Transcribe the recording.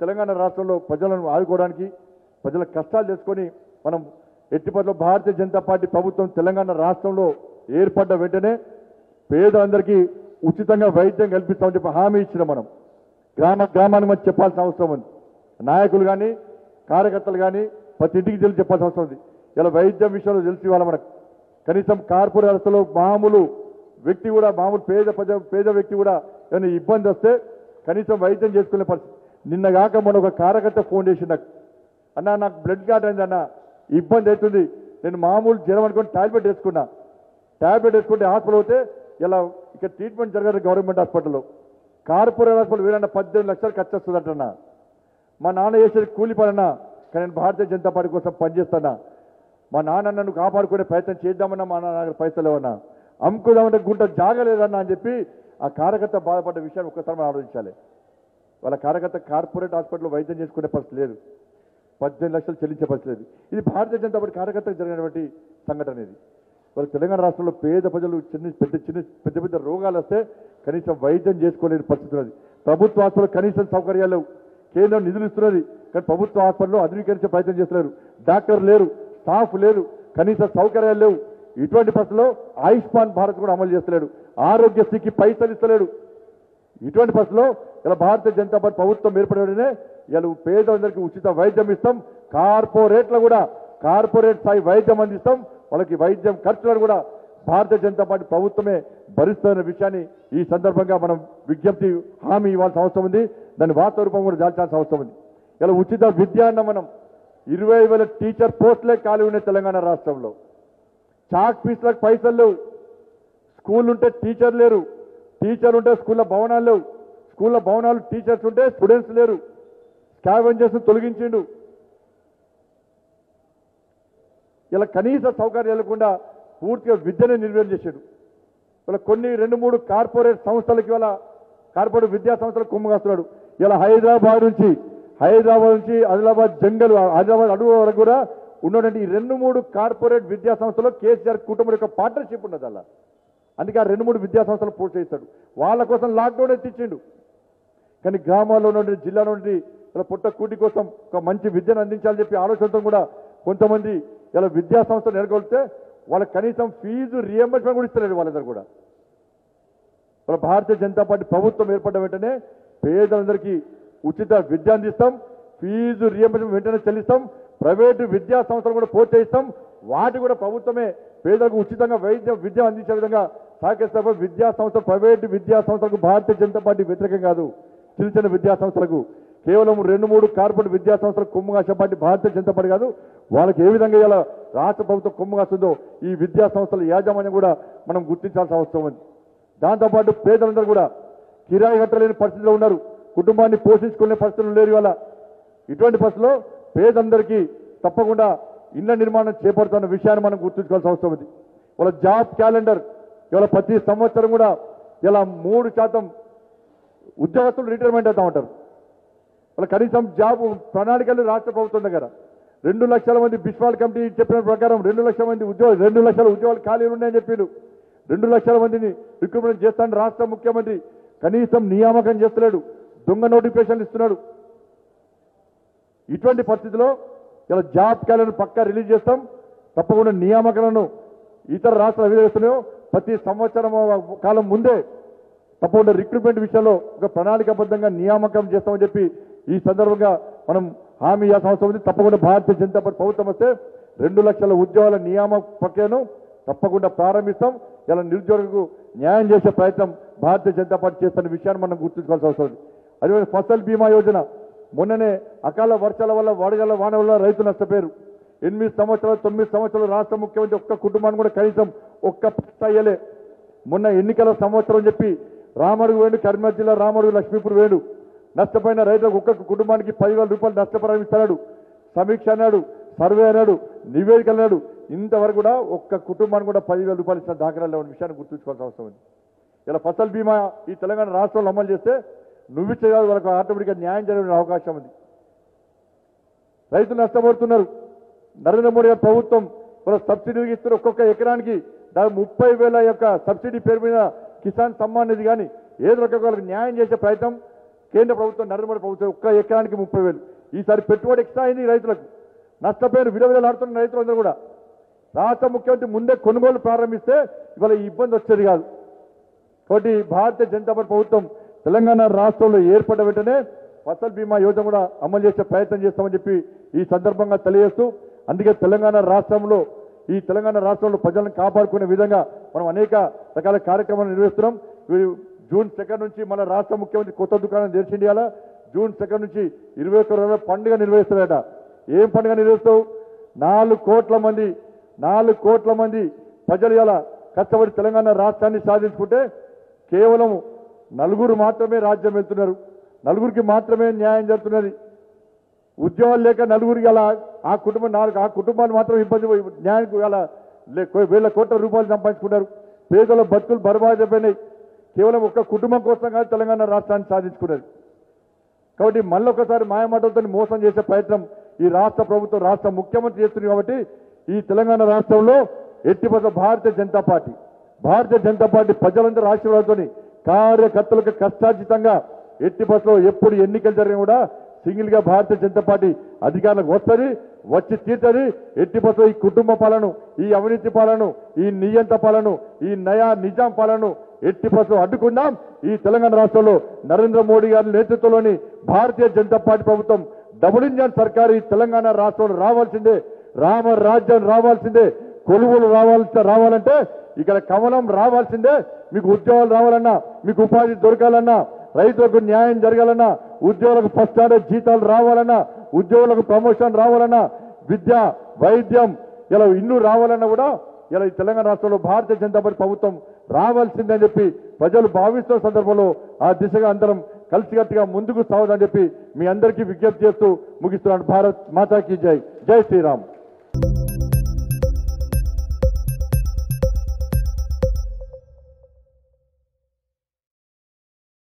తెలంగాణ రాష్ట్రంలో ప్రజలను ఆదుకోవడానికి ప్రజల కష్టాలు తెలుసుకొని మనం ఎట్టిపట్లో భారతీయ జనతా పార్టీ ప్రభుత్వం తెలంగాణ రాష్ట్రంలో ఏర్పడ్డ వెంటనే పేదలందరికీ ఉచితంగా వైద్యం కల్పిస్తామని చెప్పి హామీ ఇచ్చిన మనం గ్రామ గ్రామానికి మనం చెప్పాల్సిన అవసరం ఉంది నాయకులు కానీ కార్యకర్తలు కానీ ప్రతి ఇంటికి తెలిసి చెప్పాల్సిన అవసరం ఉంది ఇలా వైద్యం విషయంలో తెలిసి ఇవాళ మనకు కనీసం కార్పొరేట్ వ్యవస్థలో మామూలు వ్యక్తి కూడా మామూలు పేద ప్రజ పేద వ్యక్తి కూడా ఏమైనా ఇబ్బంది వస్తే కనీసం వైద్యం చేసుకునే పరిస్థితి నిన్న కాక మన ఒక కార్యకర్త ఫోన్ చేసి నాకు అన్న నాకు బ్లడ్ క్లాట్ అయింది అన్న ఇబ్బంది అవుతుంది నేను మామూలు జ్వరం అనుకుని టాబ్లెట్ వేసుకున్నా టాబ్లెట్ వేసుకుంటే హాస్పిటల్ పోతే ఇలా ఇక్కడ ట్రీట్మెంట్ జరగదు గవర్నమెంట్ హాస్పిటల్లో కార్పొరేట్ హాస్పిటల్ వేలన్న పద్దెనిమిది లక్షలు ఖర్చు వస్తుందటన్నా మా నాన్న చేసేది కూలి పనన్నా కానీ నేను భారతీయ జనతా పార్టీ కోసం పనిచేస్తానా మా నాన్న నన్ను కాపాడుకునే ప్రయత్నం చేద్దామన్నా మా నాన్న దగ్గర పైసలు లేవన్నా అమ్ముకుందామంటే గుంట జాగలేదన్నా అని చెప్పి ఆ కార్యకర్త బాధపడ్డ విషయాన్ని ఒక్కసారి మనం ఆలోచించాలి వాళ్ళ కార్యకర్త కార్పొరేట్ హాస్పిటల్లో వైద్యం చేసుకునే పరిస్థితి లేదు పద్దెనిమిది లక్షలు చెల్లించే పరిస్థితి లేదు ఇది భారతీయ జనతా పార్టీ కార్యకర్తకు జరిగినటువంటి సంఘటన ఇది వాళ్ళ తెలంగాణ రాష్ట్రంలో పేద ప్రజలు చిన్న పెద్ద చిన్న పెద్ద పెద్ద రోగాలు వస్తే కనీసం వైద్యం చేసుకోలేని పరిస్థితి ఉన్నది ప్రభుత్వ హాస్పిటల్ కనీసం సౌకర్యాలు లేవు కేంద్రం నిధులు ఇస్తున్నది కానీ ప్రభుత్వ హాస్పిటల్లో ఆధునీకరించే ప్రయత్నం చేస్తున్నారు డాక్టర్ లేరు స్టాఫ్ లేరు కనీస సౌకర్యాలు లేవు ఇటువంటి పరిస్థితుల్లో ఆయుష్మాన్ భారత్ కూడా అమలు చేస్తలేడు ఆరోగ్యశ్రీకి పైసలు ఇస్తలేడు ఇటువంటి పరిస్థితుల్లో ఇలా భారతీయ జనతా పార్టీ ప్రభుత్వం ఏర్పడినే ఇలా పేదలందరికీ ఉచిత వైద్యం ఇస్తాం కార్పొరేట్లో కూడా కార్పొరేట్ స్థాయి వైద్యం అందిస్తాం వాళ్ళకి వైద్యం ఖర్చులను కూడా భారతీయ జనతా పార్టీ ప్రభుత్వమే భరిస్తున్న విషయాన్ని ఈ సందర్భంగా మనం విజ్ఞప్తి హామీ ఇవ్వాల్సిన అవసరం ఉంది దాని వాస్తవ రూపం కూడా దాల్చాల్సిన అవసరం ఉంది ఇలా ఉచిత విద్య అన్న మనం ఇరవై వేల టీచర్ పోస్టులే ఖాళీ ఉన్నాయి తెలంగాణ రాష్ట్రంలో చాక్ ఫీజులకు పైసలు లేవు స్కూల్ ఉంటే టీచర్ లేరు టీచర్ ఉంటే స్కూల్లో భవనాలు లేవు స్కూల్లో భవనాలు టీచర్స్ ఉంటే స్టూడెంట్స్ లేరు స్కావెంజర్స్ తొలగించిండు ఇలా కనీస సౌకర్యాలు లేకుండా పూర్తిగా విద్యను నిర్వహణ చేశాడు ఇలా కొన్ని రెండు మూడు కార్పొరేట్ సంస్థలకి ఇవాళ కార్పొరేట్ విద్యా సంస్థలకు కుమ్మగాస్తున్నాడు ఇలా హైదరాబాద్ నుంచి హైదరాబాద్ నుంచి ఆదిలాబాద్ జంగల్ ఆదిలాబాద్ అడుగు వరకు కూడా ఉన్నటువంటి ఈ రెండు మూడు కార్పొరేట్ విద్యా సంస్థలో కేసీఆర్ కుటుంబం యొక్క పార్ట్నర్షిప్ ఉన్నది అలా అందుకే ఆ రెండు మూడు విద్యా సంస్థలు ప్రోత్సహిస్తాడు వాళ్ళ కోసం లాక్డౌన్ ఎత్తిచ్చిండు కానీ గ్రామాల్లో నుండి జిల్లా నుండి ఇలా పుట్ట కూటి కోసం ఒక మంచి విద్యను అందించాలని చెప్పి ఆలోచనతో కూడా కొంతమంది ఇలా విద్యా సంస్థలు నెలకొల్తే వాళ్ళకి కనీసం ఫీజు రియంబర్స్మెంట్ కూడా ఇస్తలేరు వాళ్ళందరూ కూడా మన భారతీయ జనతా పార్టీ ప్రభుత్వం ఏర్పడ్డ వెంటనే పేదలందరికీ ఉచిత విద్య అందిస్తాం ఫీజు రియంబర్స్మెంట్ వెంటనే చెల్లిస్తాం ప్రైవేటు విద్యా సంస్థలు కూడా ప్రోత్సహిస్తాం వాటి కూడా ప్రభుత్వమే పేదలకు ఉచితంగా వైద్య విద్య అందించే విధంగా సహకరిస్తాం విద్యా సంస్థ ప్రైవేటు విద్యా సంస్థలకు భారతీయ జనతా పార్టీ వ్యతిరేకం కాదు చిన్న చిన్న విద్యా సంస్థలకు కేవలం రెండు మూడు కార్పొరేట్ విద్యా సంస్థలకు కొమ్ము కాసే పార్టీ భారతీయ జనతా పార్టీ కాదు వాళ్ళకి ఏ విధంగా ఇలా రాష్ట్ర ప్రభుత్వం కొమ్ము కాస్తుందో ఈ విద్యా సంస్థల యాజమాన్యం కూడా మనం గుర్తించాల్సిన అవసరం ఉంది దాంతోపాటు పేదలందరూ కూడా కిరాయి కట్టలేని పరిస్థితిలో ఉన్నారు కుటుంబాన్ని పోషించుకునే పరిస్థితులు లేరు ఇవాళ ఇటువంటి పరిస్థితుల్లో పేదందరికీ తప్పకుండా ఇళ్ల నిర్మాణం చేపడుతున్న విషయాన్ని మనం గుర్తుంచుకోవాల్సిన అవసరం ఉంది వాళ్ళ జాబ్ క్యాలెండర్ ఇవాళ ప్రతి సంవత్సరం కూడా ఇలా మూడు శాతం ఉద్యోగస్తులు రిటైర్మెంట్ అవుతా ఉంటారు వాళ్ళ కనీసం జాబ్ ప్రణాళికలు రాష్ట్ర ప్రభుత్వం దగ్గర రెండు లక్షల మంది బిస్వాల్ కమిటీ చెప్పిన ప్రకారం రెండు లక్షల మంది ఉద్యోగ రెండు లక్షల ఉద్యోగాలు ఖాళీలు ఉన్నాయని చెప్పిండు రెండు లక్షల మందిని రిక్రూట్మెంట్ చేస్తాను రాష్ట్ర ముఖ్యమంత్రి కనీసం నియామకం చేస్తలేడు దొంగ నోటిఫికేషన్లు ఇస్తున్నాడు ఇటువంటి పరిస్థితిలో ఇలా జాబ్ క్యాలెండర్ పక్కా రిలీజ్ చేస్తాం తప్పకుండా నియామకాలను ఇతర రాష్ట్రాలు ఏవి చేస్తున్నాయో ప్రతి సంవత్సరం కాలం ముందే తప్పకుండా రిక్రూట్మెంట్ విషయంలో ఒక ప్రణాళికాబద్ధంగా నియామకం చేస్తామని చెప్పి ఈ సందర్భంగా మనం హామీ ఇవ్వాల్సిన అవసరం ఉంది తప్పకుండా భారతీయ జనతా పార్టీ ప్రభుత్వం వస్తే రెండు లక్షల ఉద్యోగాల నియామక ప్రక్రియను తప్పకుండా ప్రారంభిస్తాం ఇలా నిరుద్యోగులకు న్యాయం చేసే ప్రయత్నం భారతీయ జనతా పార్టీ చేస్తున్న విషయాన్ని మనం గుర్తుంచుకోవాల్సిన అవసరం ఉంది అదే ఫసల్ బీమా యోజన మొన్ననే అకాల వర్షాల వల్ల వడగల వాన వల్ల రైతులు నష్టపోయారు ఎనిమిది సంవత్సరాలు తొమ్మిది సంవత్సరాలు రాష్ట్ర ముఖ్యమంత్రి ఒక్క కుటుంబాన్ని కూడా కనీసం ఒక్క పైసా ఇయ్యలే మొన్న ఎన్నికల సంవత్సరం అని చెప్పి రామడుగు వేణు కరీంనగర్ జిల్లా రామడుగు లక్ష్మీపూర్ వేణు నష్టపోయిన రైతులకు ఒక్క కుటుంబానికి పదివేల రూపాయలు నష్టపరిహారం ఇస్తున్నాడు సమీక్ష అన్నాడు సర్వే అన్నాడు నివేదిక అన్నాడు ఇంతవరకు కూడా ఒక్క కుటుంబానికి కూడా పదివేల రూపాయలు ఇచ్చిన దాఖలాలు లేవని విషయాన్ని గుర్తుంచుకోవాల్సిన అవసరం ఉంది ఇలా ఫసల్ బీమా ఈ తెలంగాణ రాష్ట్రంలో అమలు చేస్తే నువ్విచ్చే కాదు వాళ్ళకు ఆటోమేటిక్గా న్యాయం జరిగే అవకాశం ఉంది రైతులు నష్టపడుతున్నారు నరేంద్ర మోడీ గారి ప్రభుత్వం వాళ్ళ సబ్సిడీలు ఇస్తున్న ఒక్కొక్క ఎకరానికి దాదాపు ముప్పై వేల యొక్క సబ్సిడీ పేరు మీద కిసాన్ సమ్మాన్ నిధి కానీ ఏదో రకంగా వాళ్ళకి న్యాయం చేసే ప్రయత్నం కేంద్ర ప్రభుత్వం నరేంద్ర మోడీ ప్రభుత్వం ఒక్క ఎకరానికి ముప్పై వేలు ఈసారి పెట్టుబడి ఎక్స్ట్రా అయింది రైతులకు నష్టపోయిన విలువలాడుతున్న రైతులందరూ కూడా రాష్ట్ర ముఖ్యమంత్రి ముందే కొనుగోలు ప్రారంభిస్తే ఇవాళ ఈ ఇబ్బంది వచ్చేది కాదు కాబట్టి భారతీయ జనతా పార్టీ ప్రభుత్వం తెలంగాణ రాష్ట్రంలో ఏర్పడ్డ వెంటనే ఫసల్ బీమా యోజన కూడా అమలు చేసే ప్రయత్నం చేస్తామని చెప్పి ఈ సందర్భంగా తెలియజేస్తూ అందుకే తెలంగాణ రాష్ట్రంలో ఈ తెలంగాణ రాష్ట్రంలో ప్రజలను కాపాడుకునే విధంగా మనం అనేక రకాల కార్యక్రమాలు నిర్వహిస్తున్నాం ఈ జూన్ సెకండ్ నుంచి మన రాష్ట్ర ముఖ్యమంత్రి కొత్త దుకాణం తెరిచిండి అలా జూన్ సెకండ్ నుంచి ఇరవై ఒక్క రోజుల పండుగ నిర్వహిస్తాడట ఏం పండుగ నిర్వహిస్తావు నాలుగు కోట్ల మంది నాలుగు కోట్ల మంది ప్రజలు ఇలా కష్టపడి తెలంగాణ రాష్ట్రాన్ని సాధించుకుంటే కేవలం నలుగురు మాత్రమే రాజ్యం వెళ్తున్నారు నలుగురికి మాత్రమే న్యాయం జరుగుతున్నది ఉద్యోగాలు లేక నలుగురికి అలా ఆ కుటుంబం నాలుగు ఆ కుటుంబాన్ని మాత్రం ఇబ్బంది న్యాయానికి అలా లే- కో- వేల కోట్ల రూపాయలు సంపాదించుకున్నారు పేదల బతుకులు బర్బాదైపోయినాయి కేవలం ఒక్క కుటుంబం కోసం కాదు తెలంగాణ రాష్ట్రాన్ని సాధించుకున్నారు కాబట్టి మళ్ళొకసారి మాయమాటలతో మోసం చేసే ప్రయత్నం ఈ రాష్ట్ర ప్రభుత్వం రాష్ట్ర ముఖ్యమంత్రి చేస్తుంది కాబట్టి ఈ తెలంగాణ రాష్ట్రంలో ఎట్టి పద భారతీయ జనతా పార్టీ భారతీయ జనతా పార్టీ ప్రజలందరూ ఆశీర్వాదంతో కార్యకర్తలకు కష్టార్జితంగా ఎట్టి బస్సులో ఎప్పుడు ఎన్నికలు జరిగినా కూడా సింగిల్ గా భారతీయ జనతా పార్టీ అధికారులకు వస్తుంది వచ్చి తీర్చది ఎట్టి బస్సులో ఈ కుటుంబ పాలన ఈ అవినీతి పాలన ఈ నియంత పాలన ఈ నయా నిజాం పాలన ఎట్టి బస్సులో అడ్డుకుందాం ఈ తెలంగాణ రాష్ట్రంలో నరేంద్ర మోడీ గారి నేతృత్వంలోని భారతీయ జనతా పార్టీ ప్రభుత్వం డబుల్ ఇంజన్ సర్కార్ ఈ తెలంగాణ రాష్ట్రంలో రావాల్సిందే రామ రాజ్యం రావాల్సిందే కొలువులు రావాల్సి రావాలంటే ఇక్కడ కమలం రావాల్సిందే మీకు ఉద్యోగాలు రావాలన్నా మీకు ఉపాధి దొరకాలన్నా రైతులకు న్యాయం జరగాలన్నా ఉద్యోగులకు ఫస్ట్ స్టాండర్డ్ జీతాలు రావాలన్నా ఉద్యోగులకు ప్రమోషన్ రావాలన్నా విద్య వైద్యం ఇలా ఇల్లు రావాలన్నా కూడా ఇలా ఈ తెలంగాణ రాష్ట్రంలో భారతీయ జనతా పార్టీ ప్రభుత్వం రావాల్సిందని చెప్పి ప్రజలు భావిస్తున్న సందర్భంలో ఆ దిశగా అందరం కలిసికట్టుగా ముందుకు సాగుదని చెప్పి మీ అందరికీ విజ్ఞప్తి చేస్తూ ముగిస్తున్నాను భారత్ మాతాకి జై జై శ్రీరామ్